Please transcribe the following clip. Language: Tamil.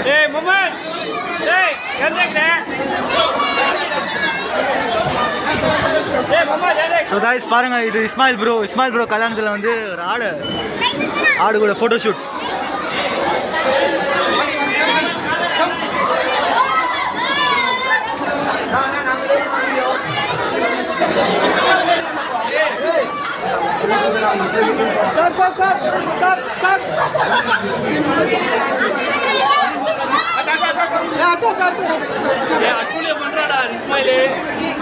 டேய் முகமது டேய் கண்டக்டே டேய் முகமது டேய் ஸோ guys பாருங்க இது இஸ்மாயில் ப்ரோ இஸ்மாயில் ப்ரோ கல்யாணத்தில் வந்து ஒரு ஆடு ஆடு கூட ஃபோட்டோ ஷூட் டேய் அட்டுலே பண்றாடா இஸ்மாயிலே